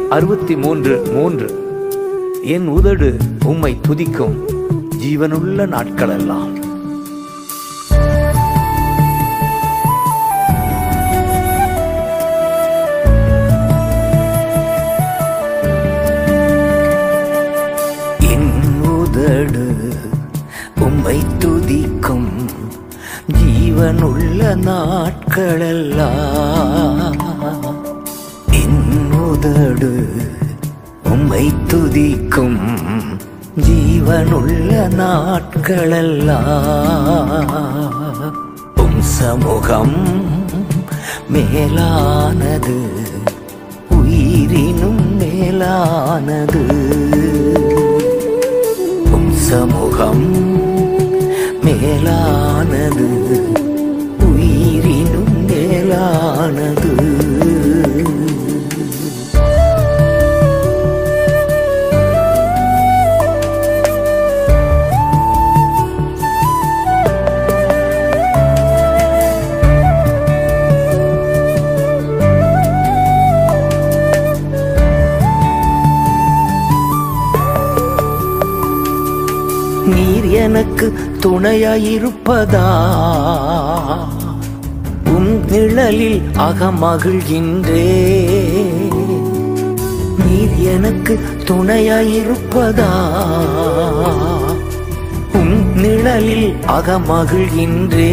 அறுபத்தி மூன்று மூன்று என் உதடு உம்மை துதிக்கும் ஜீவனுள்ள நாட்களெல்லாம் என் உதடு உம்மை துதிக்கும் ஜீவனுள்ள நாட்களெல்லாம் என் உதடு உம்மை துதிக்கும் ஜீவனுள்ள நாட்களெல்லாம் உம் சமூகம் மேலானது உயிரினும் மேலானது உம் சமூகம் மேலானது உயிரினும் மேலானது நீர் எனக்கு துணையாயிருப்பதா உம் நிழலில் அகமகிழ்கின்றே நீர் எனக்கு துணையாயிருப்பதா உம் நிழலில் அகமகிழ்கின்றே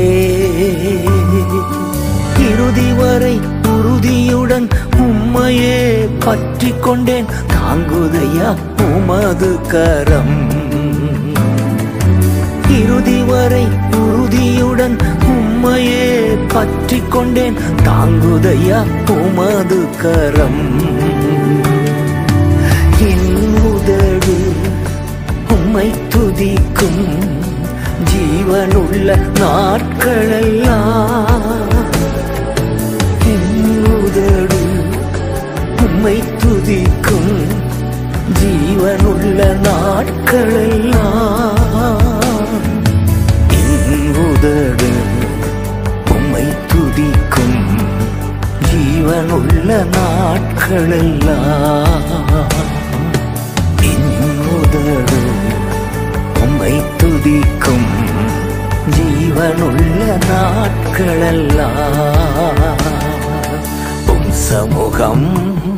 இறுதி வரை உறுதியுடன் உம்மையே பற்றி கொண்டேன் தாங்குதையா உமது கரம் இறுதி வரை உறுதியுடன் உம்மையே பற்றி கொண்டேன் தாங்குதையா உமது கரம் என் உதடு உம்மை துதிக்கும் ஜீவனுள்ள நாட்களெல்லாம் என் உதடு உம்மை துதிக்கும் ஜீவனுள்ள நாட்களெல்லாம் என் உதடு உம்மை துதிக்கும் ஜீவனுள்ள நாட்களெல்லாம் என் உதடு உம்மை துதிக்கும் ஜீவனுள்ள நாட்களெல்லாம் உம் சமூகம்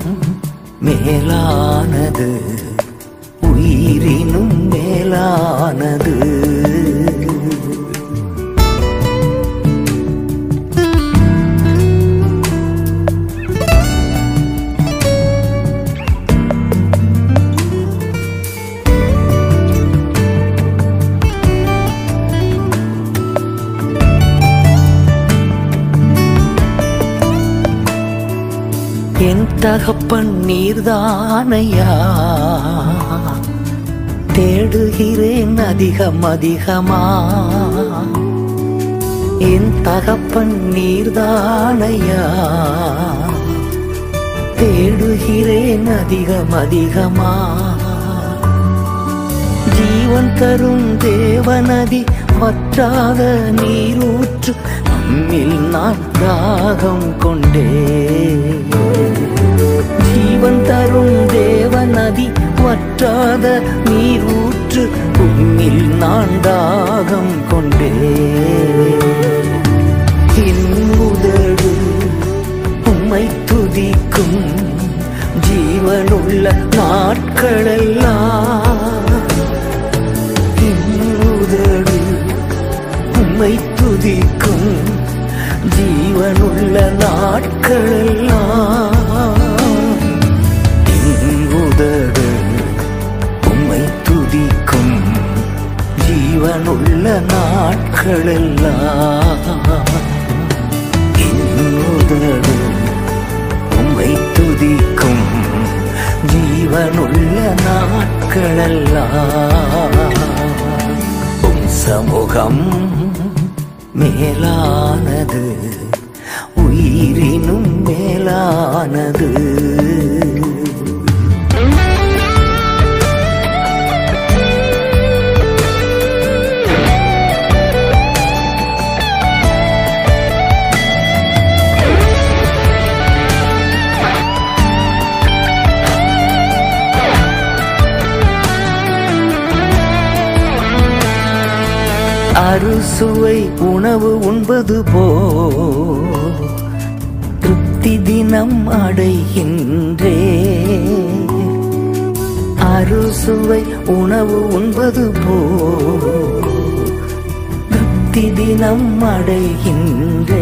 மேலானது உயிரினும் மேலானது என் தகப்பன் நீர்தானையா தேடுகிறேன் அதிகம் அதிகமா என் தகப்பன் நீர்தானையா தேடுகிறேன் அதிகம் அதிகமா ஜீவன் தரும் தேவநதி வற்றாத நீரூற்று நம்மில் நான் தாகம் கொண்டே ஜீவன் தரும் தேவநதி வற்றாத நீரூற்று உம்மில் நான் தாகம் கொண்டே என் உதடு உம்மை துதிக்கும் ஜீவனுள்ள நாட்களெல்லாம் என் உதடு உம்மை துதிக்கும் ஜீவனுள்ள நாட்களெல்லாம் என் உதடு உம்மை துதிக்கும் ஜீவனுள்ள நாட்களெல்லாம் என் உதடு உம்மை துதிக்கும் ஜீவனுள்ள நாட்களெல்லாம் உம் சமூகம் மேலானது உயிரினும் மேலானது அறுசுவை உணவு உண்பது போ திருப்தி தினம் அடைகின்றே அறுசுவை உணவு உண்பது போ திருப்தி தினம் அடைகின்றே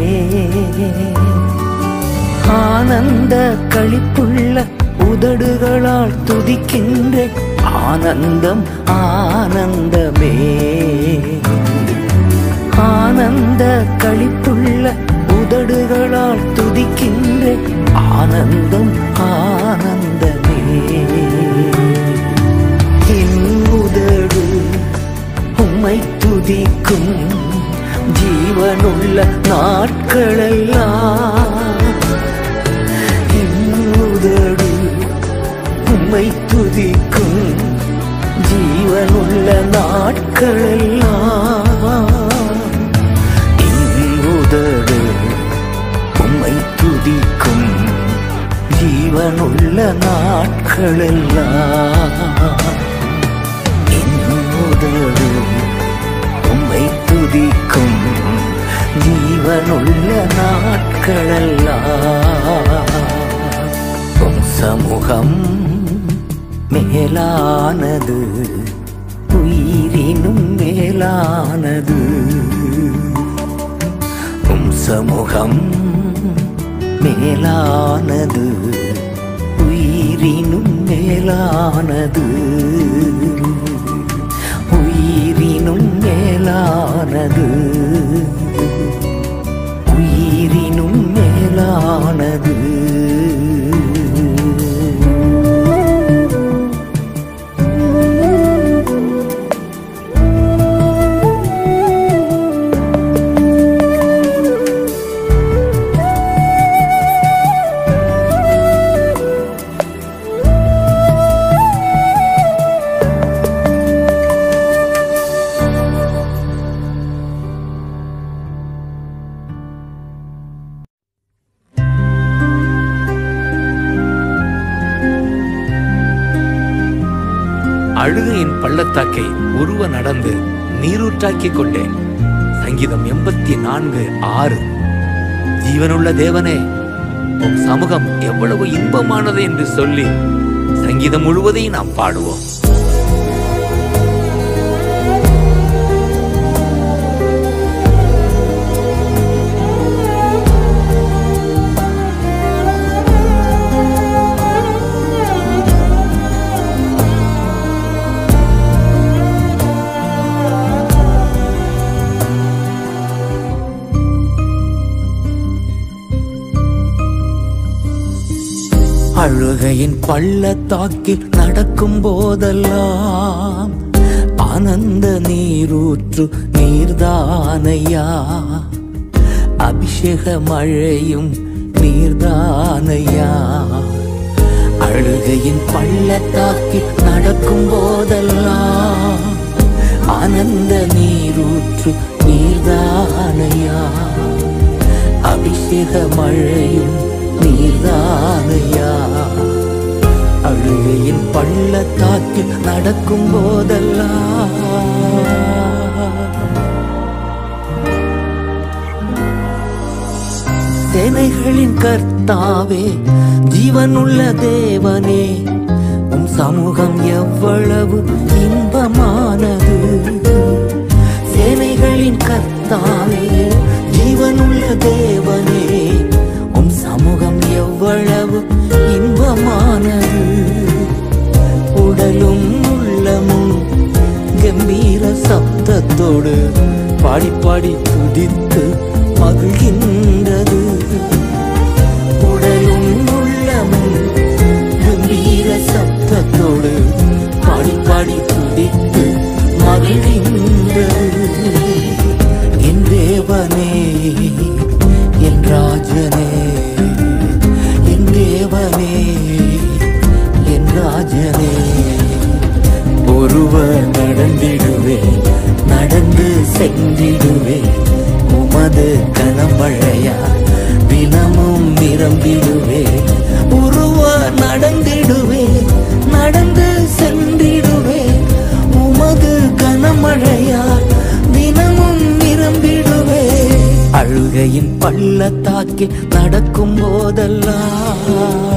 ஆனந்த களிப்புள்ள உதடுகளால் துதிக்கின்ற ஆனந்தம் ஆனந்தமே ஆனந்த களிப்புள்ள உதடுகளால் துதிக்கின்ற ஆனந்தம் ஆனந்தமே என் உதடு உம்மை துதிக்கும் ஜீவனுள்ள நாட்களெல்லாம் என் உதடு உம்மை துதிக்கும் ஜீவனுள்ள நாட்களெல்லாம் என் உதடு உம்மை துதிக்கும் ஜீவனுள்ள நாட்களெல்லாம் என் உதடு உம்மை துதிக்கும் ஜீவனுள்ள நாட்களெல்லாம் உம் சமூகம் மேலானது உயிரினும் மேலானது உம் சமூகம் மேலானது உயிரினும் மேலானது உயிரினும் மேலானது உயிரினும் மேலானது அழுகையின் பள்ளத்தாக்கை உருவ நடந்து நீரூற்றாக்கிக் கொண்டேன் சங்கீதம் எண்பத்தி நான்கு ஆறு ஜீவனுள்ள தேவனே உம் சமூகம் எவ்வளவு இன்பமானது என்று சொல்லி சங்கீதம் முழுவதையும் நாம் பாடுவோம் அழுகையின் பள்ளத்தாக்கில் நடக்கும் போதெல்லாம் ஆனந்த நீரூற்று நீர்தானையா அபிஷேக மழையும் நீர்தானையா அழுகையின் பள்ளத்தாக்கில் நடக்கும் போதெல்லாம் ஆனந்த நீரூற்று நீர்தானையா அபிஷேக மழையும் நீர்தானையா அழுகையின் பள்ளத்தாக்கில் நடக்கும் போதெல்லாம் சேனைகளின் கர்த்தாவே ஜீவனுள்ள தேவனே உம் சமூகம் எவ்வளவு இன்பமானது சேனைகளின் கர்த்தாவே ஜீவனுள்ள தேவனே உம் சமூகம் எவ்வளவு இன்பமானது உடலும் உள்ளமும் கம்பீர சப்தத்தோடு பாடி பாடி துதித்து மகிழ்கின்றது உடலும் உள்ளமும் கம்பீர சப்தத்தோடு பாடி பாடி துதித்து மகிழ்கின்றது என் தேவனே என் ராஜனே என் தேவனே என் ராஜனே ஒருவர் நடந்திடுவே நடந்து சென்றிடுவே உமது கனமழையா தினமும் நிரம்பிடுவே உருவ நடந்திடுவே நடந்து சென்றிடுவே உமது கனமழையா தினமும் அழுகையின் பள்ளத்தாக்கில் நடக்கும் போதெல்லாம்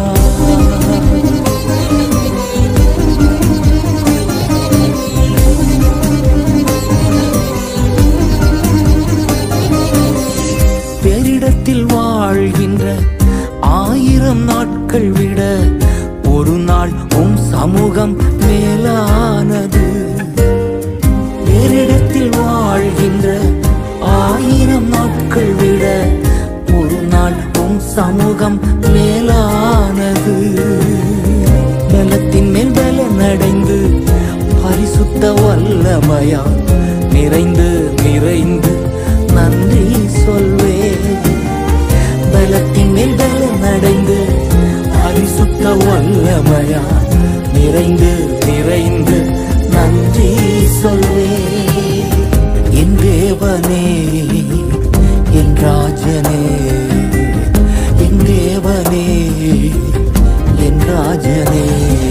பேரிடத்தில் வாழ்கின்ற ஆயிரம் நாட்கள் விட ஒரு நாள் உம் சமூகம் மேலானது பேரிடத்தில் வாழ்கின்ற ஆயிரம் நாட்கள் விட ஒரு நாள் உம் சமூகம் மேலானது பலத்தின் மேல் பலன் அடைந்து பரிசுத்த வல்லமையா நிறைந்து நிறைந்து நன்றி சொல்வேன் பலத்தின் மேல் பலன் அடைந்து பரிசுத்த வல்லமையா நிறைந்து நிறைந்து நன்றி சொல்வேன் என் தேவனே என் ராஜனே என் தேவனே என் ராஜனே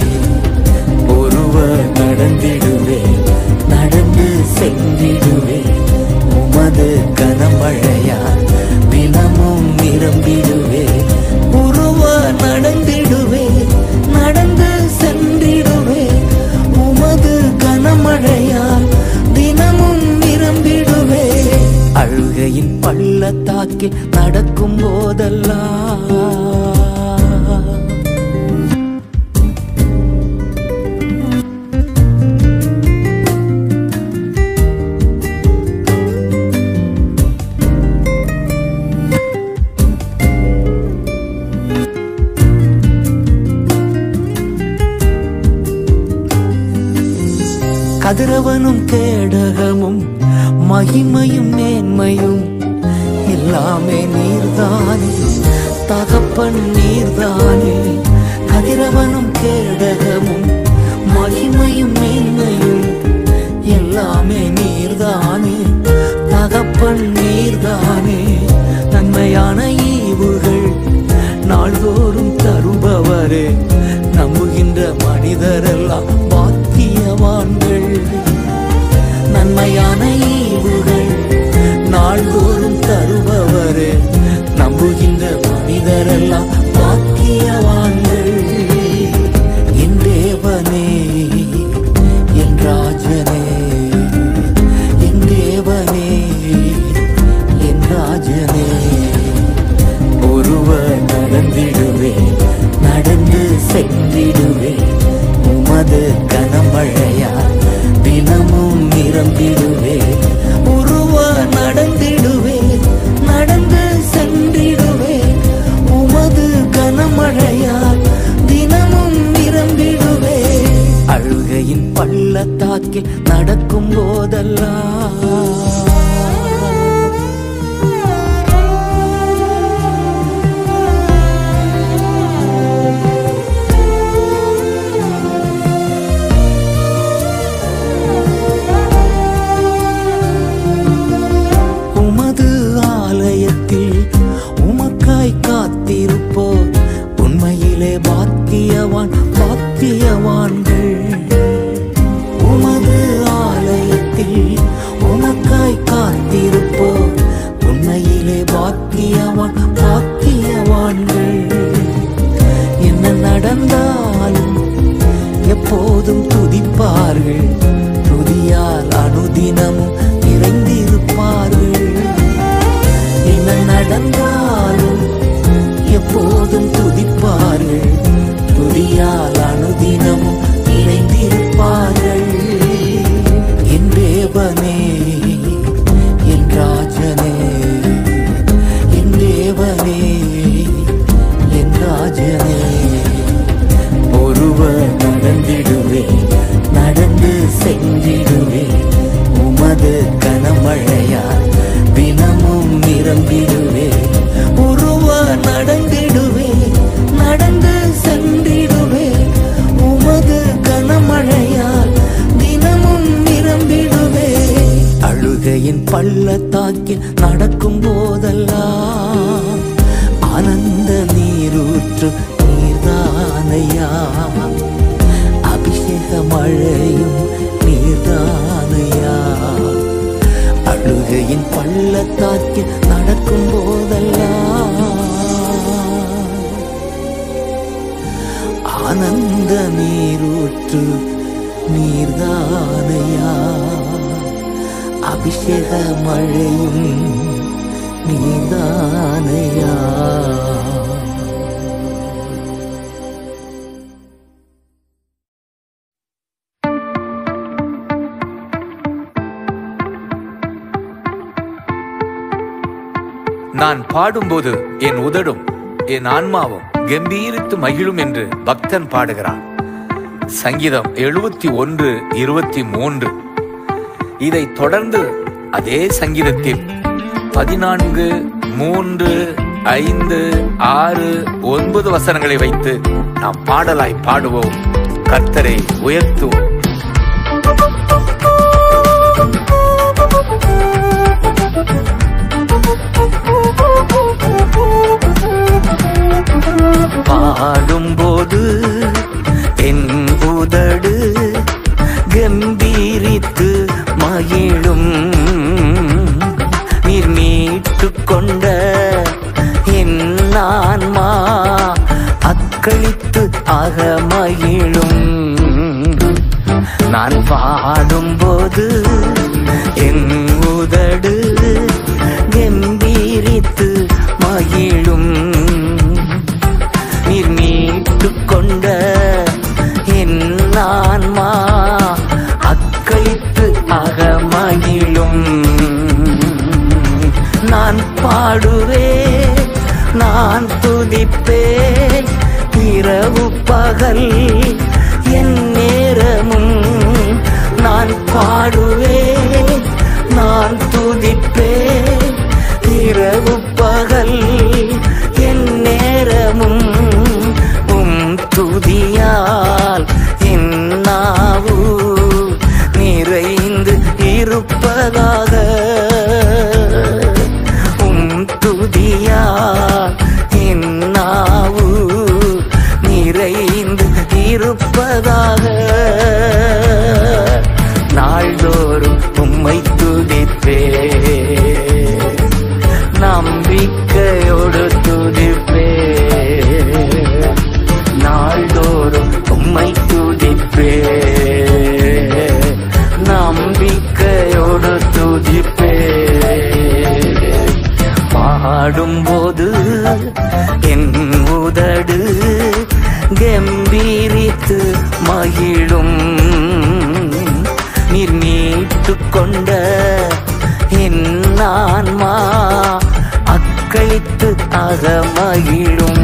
ஒருவர் நடந்திடுவே நடந்து சென்றிடுவே உமது கனமழையா தினமும் நிரம்பிடுவே ஒருவர் நடந்திடுவே நடந்து சென்றிடுவே உமது கனமழையால் தினமும் நிரம்பிடுவே அழுகையின் பள்ளத்தாக்கில் நடக்கும் போதெல்லாம் கதிரவனும் கேடகமும் மகிமையும் மேன்மையும் எல்லாமே நீர்தானே தகப்பன் நீர்தானே கதிரவனும் கேடகமும் மகிமையும் மேன்மையும் எல்லாமே நீர்தானே தகப்பன் நீர்தானே நன்மையான ஈவுகள் நாள்தோறும் தருபவரே நம்புகின்ற மனிதரெல்லாம் பாக்கியவான்கள் நன்மையான ஈவுகள் நாள்தோறும் தருபவரே நம்புகின்ற மனிதரெல்லாம் பாக்கியவான்கள் என் தேவனே என் ராஜனே என் தேவனே என் ராஜனே ஒருவர் நடந்திடுவே நடந்து சென்றிடுவே உமது கனமழையா தினமும் நிரம்பிடுவே ஒருவர் நடந்திடுவே நடந்து சென்றிடுவே உமது கனமழையா தினமும் நிரம்பிடுவே அழுகையின் பள்ளத்தாக்கில் நடக்கும் போதெல்லாம் உமது ஆலயத்தில் உமக்காய் காத்திருப்போர் உண்மையிலே பாக்கியவான் பாக்கியவான்கள் உமது ஆலயத்தில் உமக்காய் காத்திருப்போர் உண்மையிலே பாக்கியவான் பாக்கியவான்கள் என்ன நடந்தாலும் எப்போதும் துதிப்பார்கள் துதியால் அனுதினமும் நிறைந்திருப்பார்கள் என்ன நடந்தாலும் எப்போதும் துதிப்பார்கள் துதியால் அனுதினமும் நிறைந்திருப்பார்கள் என் தேவனே என் ராஜனே என் தேவனே என் ராஜனே ஒருவர் நடந்திடுவே நடந்து சென்றிடுவே உமது கனமழையா தினமும் நிரம்பிடுவே ஒருவர் நடந்திடுவே நடந்து சென்றிடுவே உமது கனமழையால் தினமும் நிரம்பிடுவே அழுகையின் பள்ளத்தாக்கில் நடக்கும் போதெல்லாம் ஆனந்த நீரூற்று நீர்தானையா அபிஷேக மழையும் நீர்தானையா அழுகையின் பள்ளத்தாக்கில் நடக்கும் போது நீர்தானையா அபிஷேக மழையும் நீர்தானையா நான் பாடும்போது என் உதடும் என் ஆன்மாவும் கம்பீரித்து மகிழும் என்று பக்தன் பாடுகிறான் சங்கீதம் எழுபத்தி ஒன்று இருபத்தி மூன்று இதை தொடர்ந்து அதே சங்கீதத்தில் பதினான்கு மூன்று ஐந்து ஆறு ஒன்பது வசனங்களை வைத்து நாம் பாடலாய் பாடுவோம் கர்த்தரை உயர்த்துவோம் பாடும்போது என் உதடு கம்பீரித்து மகிழும் நீர் மீட்டு கொண்ட என் ஆன்மா அக்களித்து ஆக மகிழும் நான் பாடும்போது என் உதடு கம்பீரித்து மகிழும் நீர் மீட்டு கொண்ட என் ஆன்மா அக்களித்து ஆக மகிழும் நான் பாடுவே நான் துதிப்பே இரவு பகல் என் நேரமும் நான் பாடுவே நான் துதிப்பே இரவு பகல் என் நேரமும் உம் துதியால் என் நாவு நிறைந்து இருப்பதாக உம் துதியால் என் நாவு நிறைந்து இருப்பதாக நாள்தோறும் உம்மை துதிப்பே நம்பிக்கையோடு துதிப்பே நாள்தோறும் உம்மை துதிப்பே நம்பிக்கையோடு துதிப்பே பாடும்போது என் உதடு கம்பீரித்து மகிழும் நீர் மீட்டு கொண்ட என் ஆன்மா அக்களித்து ஆக மகிழும்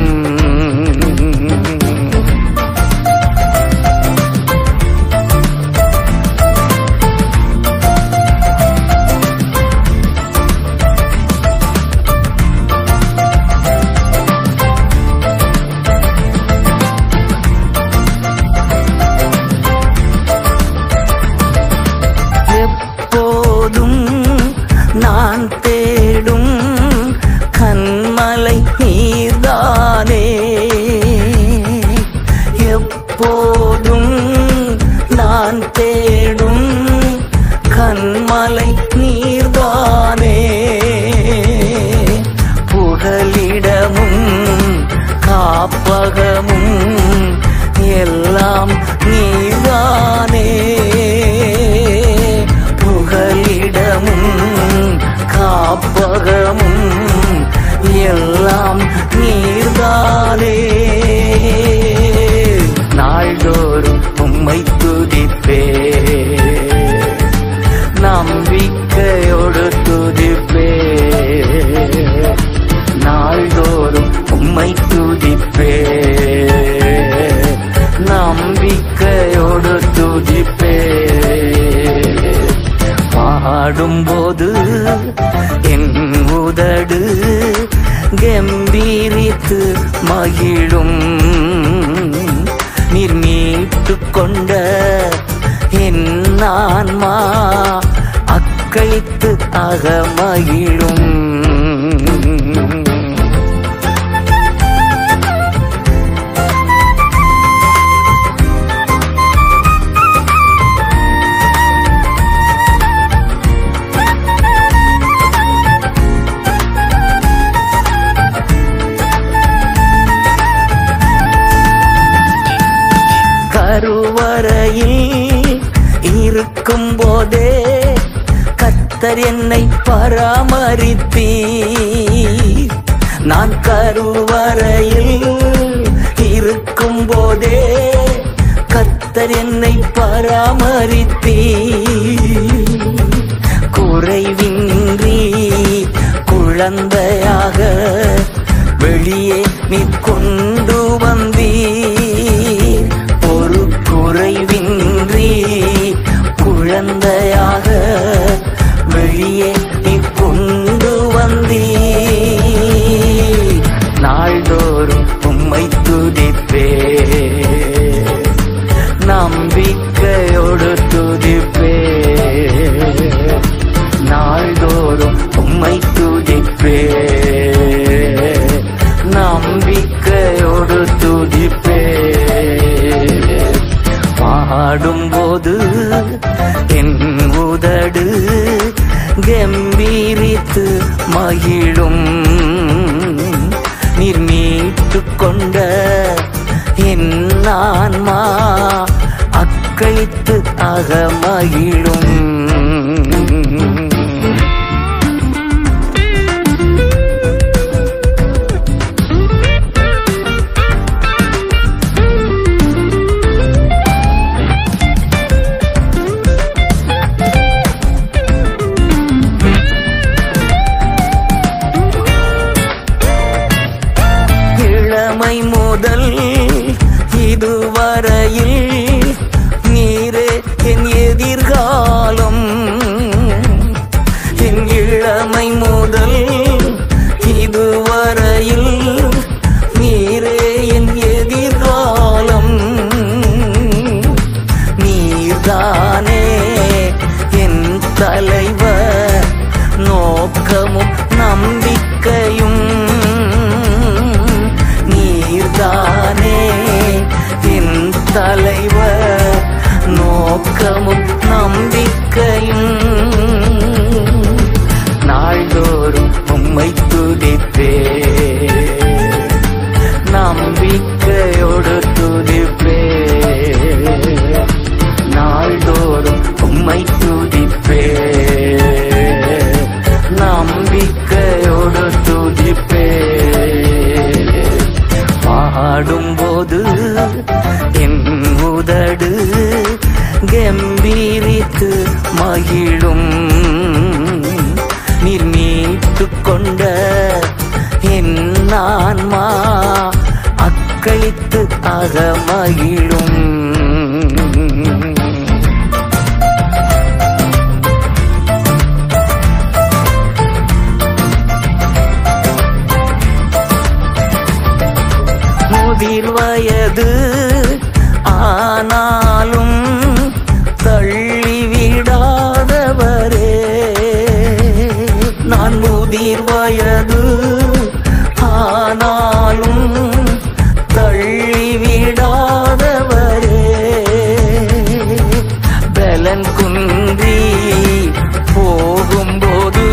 எப்போதும் நான் தேடும் கண்மலை நீர்தானே எப்போதும் நான் தேடும் கண்மலை நீர்தானே புகலிடமும் காப்பகமும் எல்லாம் நீதானே புகலிடமும் காப்பகமும் எல்லாம் நீர்தானே நாள்தோறும் உம்மை துதிப்பே நம்பிக்கையோடு துதிப்பே நாள்தோறும் உம்மை துதிப்பே நம்பிக்கையோடு துதிப்பே பாடும்போது என் உதடு கம்பீரித்து மகிழும் நீர் மீட்டு கொண்ட என் ஆன்மா அக்களித்து ஆக மகிழும் கருவறையில் இருக்கும் போதே கத்தர் என்னை பராமரித்தீ நான் கருவறையில் இருக்கும் போதே கத்தர் என்னை பராமரித்தீ குறைவின்றி குழந்தையாக வெளியே நீ கொண்டு வந்தீர் ஒரு குறைவின்றி குழந்தையாக வெளியே நீ கொண்டு வந்தீர் நாள்தோறும் உம்மை துதிப்பே நம்பிக்கையோடு துதிப்பே நாள்தோறும் உம்மை துதிப்பே நம்பிக்கையோடு துதிப்பே பாடும்போது என் உதடு கம்பீரித்து மகிழும் நீர் மீட்டு கொண்ட என் ஆன்மா அக்களித்து அகமகிழும் இளமை முதல் இதுவரையில் நீரே என் எதிர்காலம் என் இளமை முதல் இதுவரையில் நீரே என் எதிர்காலம் நீர்தானே என் தலைவர் நோக்கமும் நம்பிக்கையும் நீர்தானே என் தலைவர் நோக்கமும் நம்பிக்கையும் நாள்தோறும் உம்மை துதிப்பே நம்பிக்கையோடு துதிப்பே நாள்தோறும் உம்மை துதிப்பே நம்பிக்கையோடு துதிப்பே பாடும்போது என் உதடு கம்பீரித்து மகிழும் நீர் மீட்டு கொண்ட என் ஆன்மா அக்களித்து அகமகிழும் முதிர் வயது ஆனாலும் தள்ளிவிடாதவரே நான் முதிர் வயது ஆனாலும் தள்ளிவிடாதவரே பலன் குன்றி போகும்போது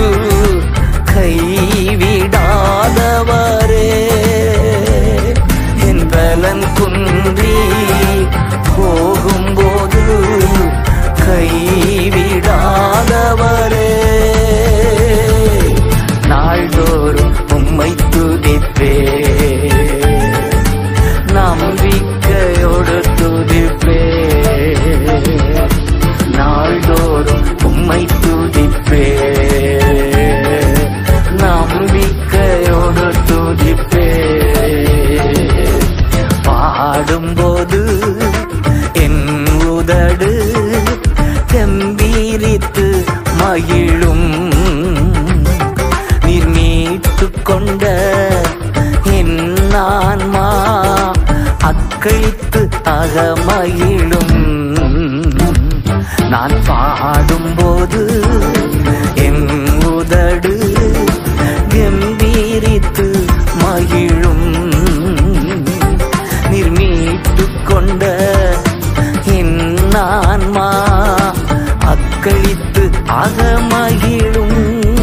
கைவிடாதவரே என் பலன் குன்றி போகும்போது கைவிடாதவரே நாள்தோறும் உம்மை துதிப்பே நம்பிக்கையோடு துதிப்பே நாள்தோறும் உம்மை துதிப்பே நம்பிக்கையோடு துதிப்பே பாடும்போது என் உதடு கம்பீரித்து மகிழும் நீர் மீட்டு கொண்ட என் ஆன்மா அக்களித்து அகமகிழும் நான் பாடும்போது என் உதடு கம்பீரித்து மகிழும் நீர் மீட்டு கொண்ட என் ஆன்மா அக்களித்து அகமகிழும்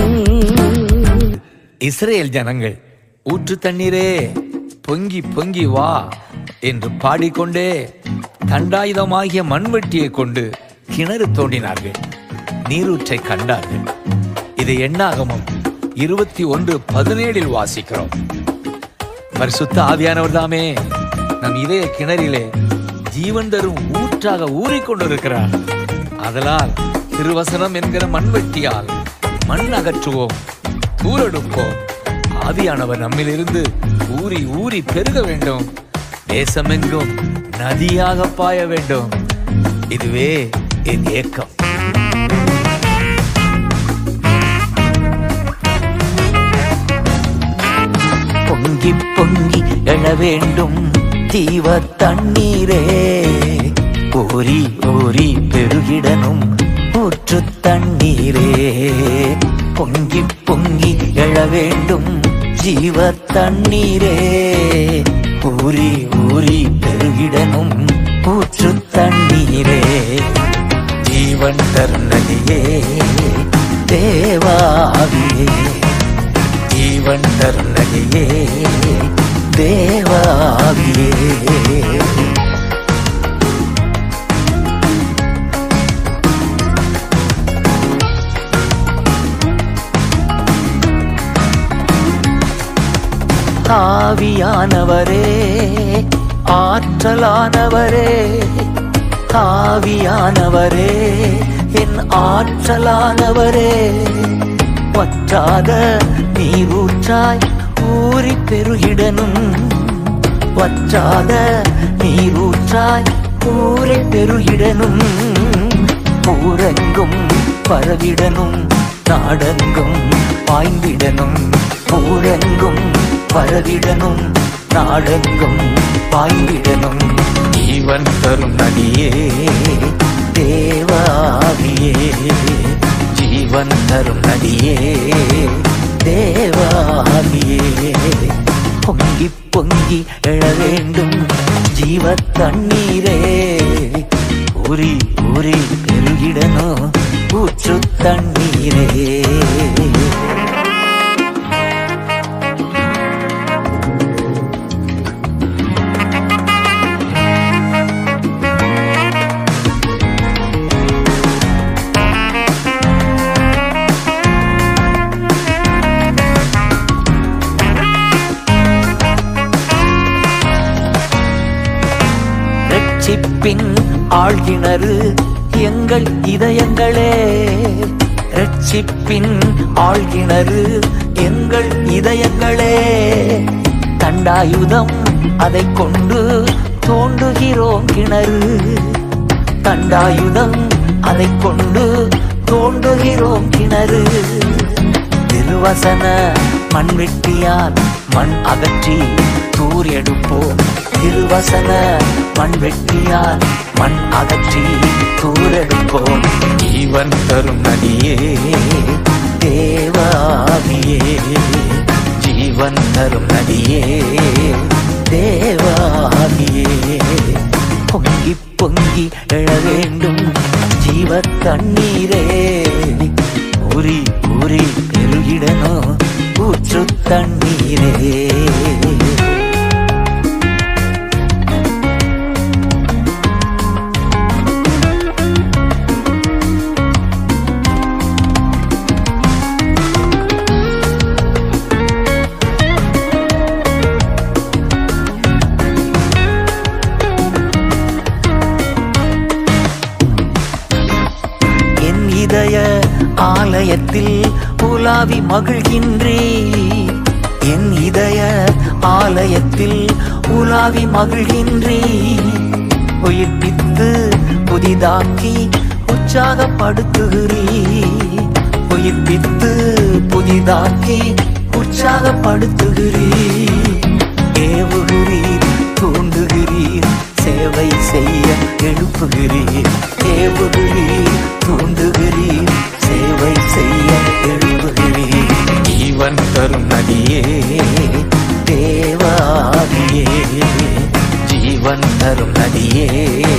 இஸ்ரேல் ஜனங்கள் ஊற்று தண்ணீரே பொங்கி பொங்கி வா என்று பாடிக்கொண்டே தண்டாயுதமாகிய மண்வெட்டியை கொண்டு கிணறு தோண்டினார்கள் நீரூற்றை கண்டார்கள் இது எண்ணாகமம் இருபத்தி ஒன்று பதினேழில் வாசிக்கிறோம் பரிசுத்த ஆவியானவர் தாமே நம் இதய கிணறிலே ஜீவன் தரும் ஊற்றாக ஊறிக்கொண்டிருக்கிறார் அதனால் திருவசனம் என்கிற மண்வெட்டியால் மண் அகற்றுவோம் தூரெடுப்போம் ஆவியானவர் நம்மிலிருந்து ஊறி ஊறி பெருக வேண்டும் தேசமெங்கும் நதியாக பாய வேண்டும் இதுவே என் ஏக்கம் பொங்கி பொங்கி எழ வேண்டும் ஜீவ தண்ணீரே ஊறி ஊறி பெருகிடனும் ஊற்று தண்ணீரே பொங்கி பொங்கி எழ வேண்டும் ஜீவ தண்ணீரே ஊறி ஊறி பெருகிடனும் ஊற்று தண்ணீரே ஜீவன் தருணதியே தேவாவியே ஜீவன் தருணதியே தேவாவியே ஆவியானவரே ஆற்றலானவரே ஆவியானவரே என் ஆற்றலானவரே வற்றாத நீரூற்றாய் ஊறி பெருகிடனும் வற்றாத நீரூற்றாய் ஊறி பெருகிடனும் ஊரெங்கும் பரவிடனும் நாடெங்கும் பாய்ந்திடனும் ஊரெங்கும் பரவிடனும் நாடெங்கும் பாய்ந்திடனும் ஜீவன் தரும் நதியே தேவாவியே ஜீவன் தரும் நதியே தேவாவியே பொங்கி பொங்கி எழ வேண்டும் ஜீவ தண்ணீரே ஊறி ஊறி பெருகிடனோ ஊற்று தண்ணீரே ரட்சிப்பின் ஆழ்கிணறு எங்கள் இதயங்களே ரட்சிப்பின் ஆழ்கிணறு எங்கள் இதயங்களே தண்டாயுதம் அதை கொண்டு தோண்டுகிறோம் கிணறு தண்டாயுதம் அதை கொண்டு தோண்டுகிறோம் கிணறு திருவசன மண்வெட்டியால் மண் அகற்றி தூர் எடுப்போம் திருவசன மண்வெட்டியால் மண் அகற்றி தூர் எடுப்போம் ஜீவன் தரும் நதியே தேவாவியே ஜீவன் தரும் நதியே தேவாவியே பொங்கி பொங்கி எழ வேண்டும் ஜீவ தண்ணீரே ஊறி ஊறி பெருகிடனோ ஊற்று தண்ணீரே என் இதய ஆலயத்தில் உலாவி மகிழ்கின்றே என் இதய ஆலயத்தில் உலாவி மகிழ்கின்றே உயிர்ப்பித்து புதிதாக்கி உற்சாகப்படுத்துகிறீ உயிர்ப்பித்து புதிதாக்கி உற்சாகப்படுத்துகிறீ ஏவுகிறீர் தூண்டுகிறீர் சேவை செய்ய எழுப்புகிறீர் ஏவுகிறீர் தூண்டுகிறீர் சேவை செய்ய எழுப்புகிறீர் ஜீவன் தரும் நதியே தேவாவியே ஜீவன் தரும் நதியே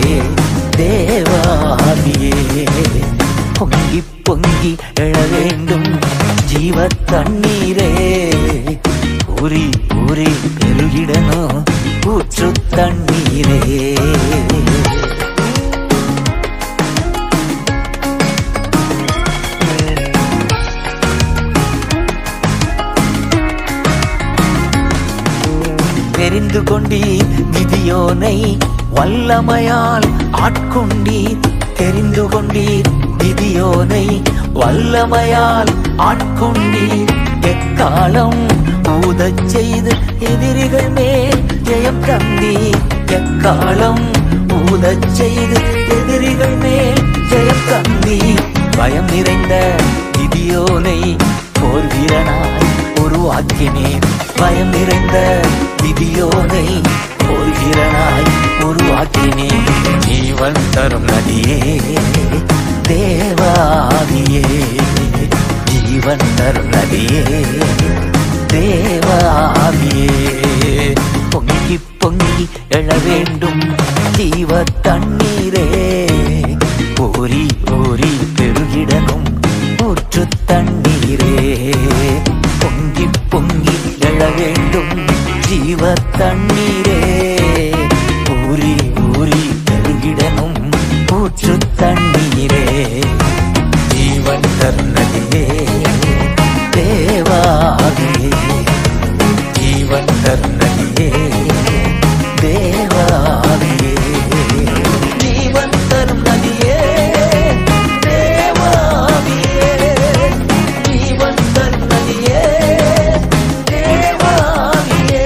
தேவாவியே பொங்கி பொங்கி எழ வேண்டும் ஜீவ தண்ணீரே ஊறி ஊறி பெருகிடனோ ஊற்று தண்ணீரே கிதியோனை வல்லமையால் ஆட்கொண்டீர் தெரிந்து கொண்டீர் கிதியோனை வல்லமையால் ஆட்கொண்டீர் எக்காலம் ஊதச் செய்து எதிரிகள் மேல் ஜெயம் தந்தீர் எக்காலம் ஊதச் செய்து எதிரிகள் மேல் ஜெயம் தந்தீர் பயம் நிறைந்த கிதியோனை போர் வீரனாய் உருவாக்கினேன் பயம் நிறைந்த கிதியோனை போர் வீரனாய் உருவாக்கினேன் ஜீவன் தரும் நதியே தேவாதியே ஜீவன் தரும் நதியே தேவாதியே பொங்கி பொங்கி எழ வேண்டும் ஜீவ தண்ணீரே ஊறி ஊறி பெருகிடனும் ஊற்று தண்ணீரே பொங்கி பொங்கி எழ வேண்டும் ஜீவ தண்ணீரே ஊறி ஊறி பெருகிடனும் ஊற்று தண்ணீரே ஜீவன் தருணதியே தேவாதியே ஜீவன் தருணதியே தேவாதியே ஜீவன் தரும் நதியே தேவாதியே ஜீவன் தரும் நதியே தேவாதியே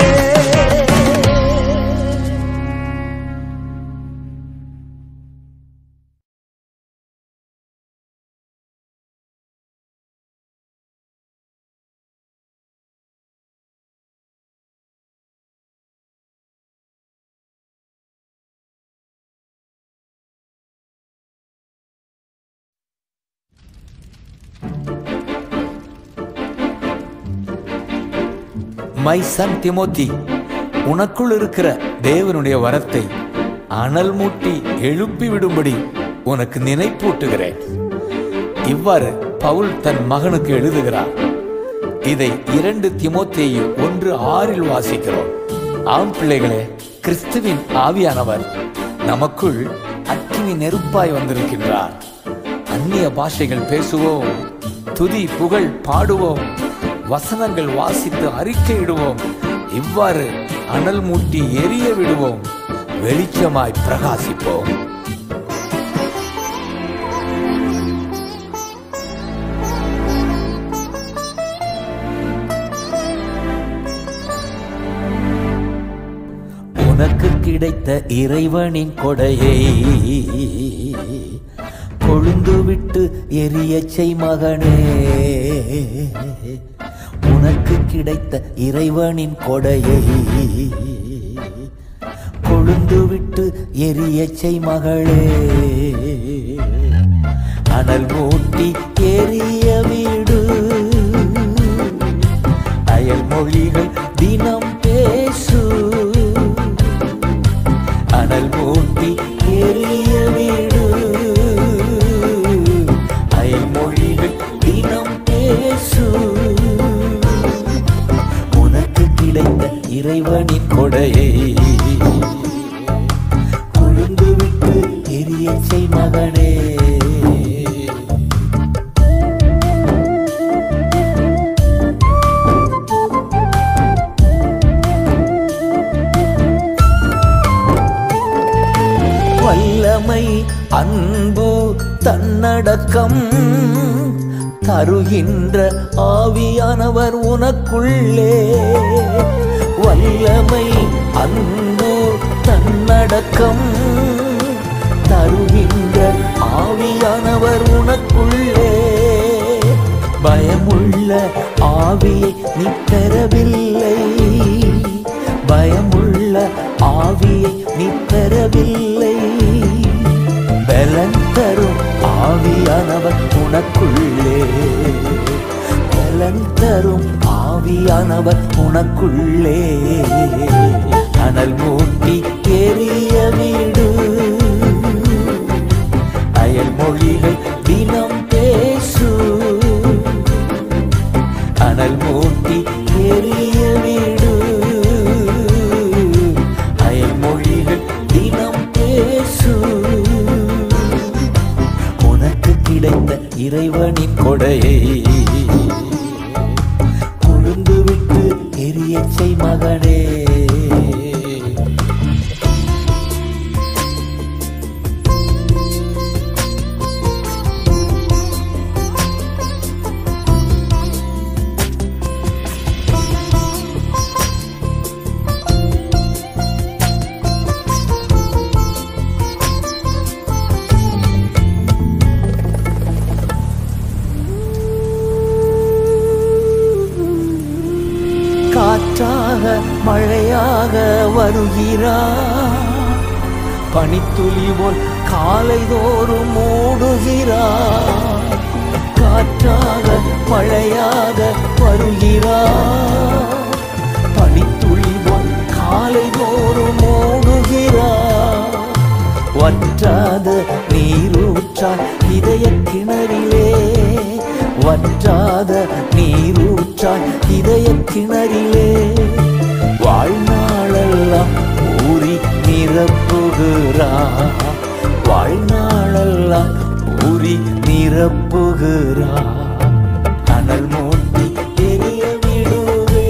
மை சன் திமோத்தி உனக்குள் இருக்கிற தேவனுடைய வரத்தை அனல் மூட்டி எழுப்பி விடும்படி உனக்கு நினைப்பூட்டுகிறேன் இவ்வாறு பவுல் தன் மகனுக்கு எழுதுகிறார் இதை இரண்டு திமோத்தேயு ஒன்று ஆறில் வாசிக்கிறோம் ஆம் பிள்ளைகளே கிறிஸ்துவின் ஆவியானவர் நமக்குள் அக்கினி நெருப்பாய் வந்திருக்கின்றார் அந்நிய பாஷைகள் பேசுவோம் துதி புகழ் பாடுவோம் வசனங்கள் வாசித்து அறிக்கையிடுவோம் இவ்வாறு அனல் மூட்டி எரிய விடுவோம் வெளிச்சமாய் பிரகாசிப்போம் உனக்கு கிடைத்த இறைவனின் கொடையை கொழுந்து விட்டு எரியச் செய் மகனே உனக்கு கிடைத்த இறைவனின் கொடையை கொழுந்து விட்டு எரியச் செய் மகளே அனல் மூட்டி எரிய வீடு அயல் மொழிகள் தினம் பேசு அனல் மூட்டி எரிய வீடு அயல் மொழிகள் தினம் பேசு உனக்கு கிடைத்த இறைவனின் கொடையை கொழுந்து விட்டு எரிய செய் மகனே வல்லமை அன்பு தன்னடக்கம் தருகின்ற ஆவியானவர் உனக்குள்ளே வல்லமை அன்பு தன்னடக்கம் தருகின்ற ஆவியானவர் உனக்குள்ளே பயமுள்ள ஆவியை நீ பெறவில்லை பயமுள்ள ஆவியை நீ பெறவில்லை பலன் தரும் ஆவியானவர் உனக்குள்ளே பலன் தரும் ஆவியானவர் உனக்குள்ளே அனல் மூட்டி எரிய வீடு அயல் மொழிகள் தினம் பேசு அனல் மூட்டி எரிய வீடு அயல் மொழிகள் தினம் பேசு உனக்கு கிடைத்த இறைவனின் கொடையை கொழுந்து விட்டு எரியச் செய் மகனே வருகிறார் பனித்துளி போல் காலைதோறும் மூடுகிறார் காற்றாக மழையாக வருகிறார் பனித்துளி போல் காலைதோறும் மூடுகிறார் வற்றாத நீரூற்றாய் இதய கிணறிலே வற்றாத நீரூற்றாய் இதய கிணறிலே வாழ்நாளெல்லாம் ஊறி நிரப்புகிறார் வாழ்நாளெல்லாம் ஊறி நிரப்புகிறார் அனல் மூட்டி தெரிய விடுவே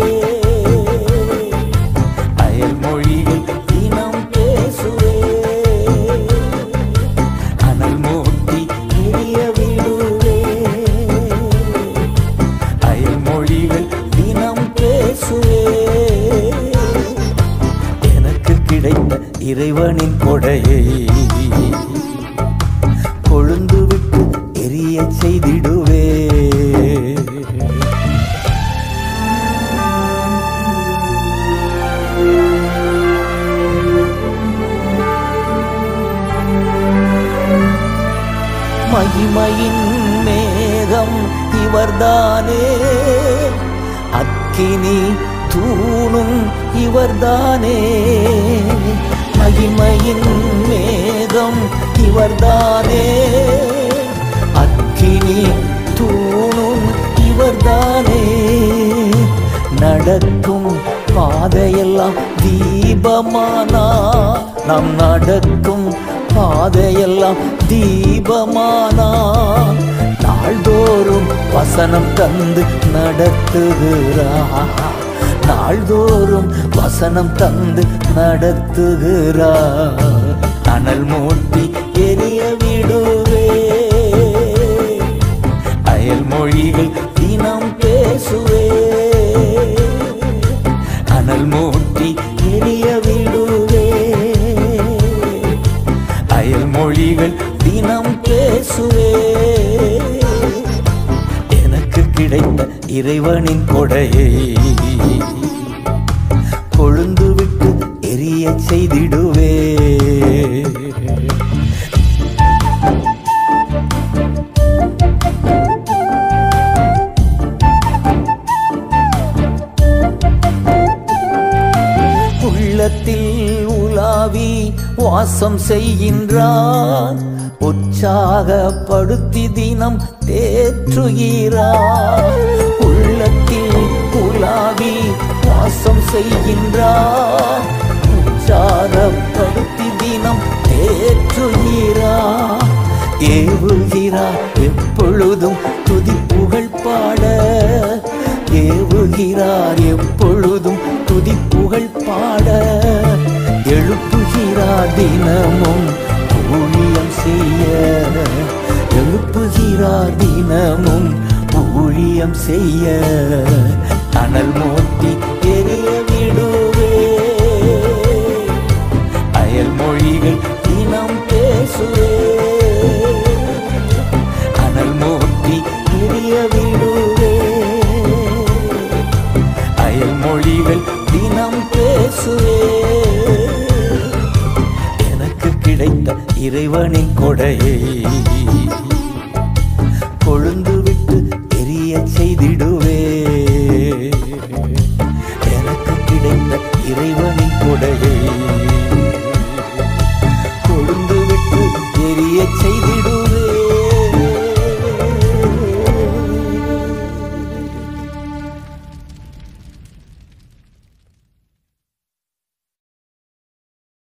அயல் மொழிகள் தினம் பேசுவே அனல் மூட்டி தெரிய விடுவே அயல் மொழிகள் தினம் பேசுவே எனக்கு கிடைத்த இறைவனின் கொடையை கொழுந்து விட்டு எரிய செய்திடுவே மகிமையின் மேகம் இவர்தானே அக்கினி தூணும் இவர்தானே மகிமையின் மேகம் இவர்தானே அக்கினி தூணும் இவர்தானே நடக்கும் பாதையெல்லாம் தீபமானா நாம் நடக்கும் பாதையெல்லாம் தீபமானா நாள்தோறும் வசனம் தந்து நடத்துகிறார் நாள்தோறும் வசனம் தந்து நடத்துகிறார் அனல் மூட்டி எரிய விடுவே அயல் மொழிகள் தினம் பேசுவே அனல் மூட்டி எரிய விடுவே அயல் மொழிகள் தினம் பேசுவே எனக்கு கிடைத்த இறைவனின் கொடையை கொழுந்து விட்டு எரிய செய்திடுவே உள்ளத்தில் உலாவி வாசம் செய்கின்றார் உற்சாகப்படுத்தி தினம் தேற்றுகிறார் உள்ளத்தில் உலாவி வாசம் செய்கின்றார் உற்சாகப்படுத்தி தினம் தேற்றுகிறார் ஏவுகிறார் எப்பொழுதும் துதி புகழ் பாட ஏவுகிறார் எப்பொழுதும் துதி புகழ் பாட எழுப்புகிறார் தினமும் ஊழியம் செய்ய எழுப்புகிறார் தினமும் ஊழியம் செய்ய அனல் மூட்டி எரிய விடுவே அயல் மொழிகள் தினம் பேசுவே அனல் மூட்டி எரிய விடுவே அயல் மொழிகள் தினம் பேசுவே எனக்கு கிடைத்த இறைவனின் கொடையை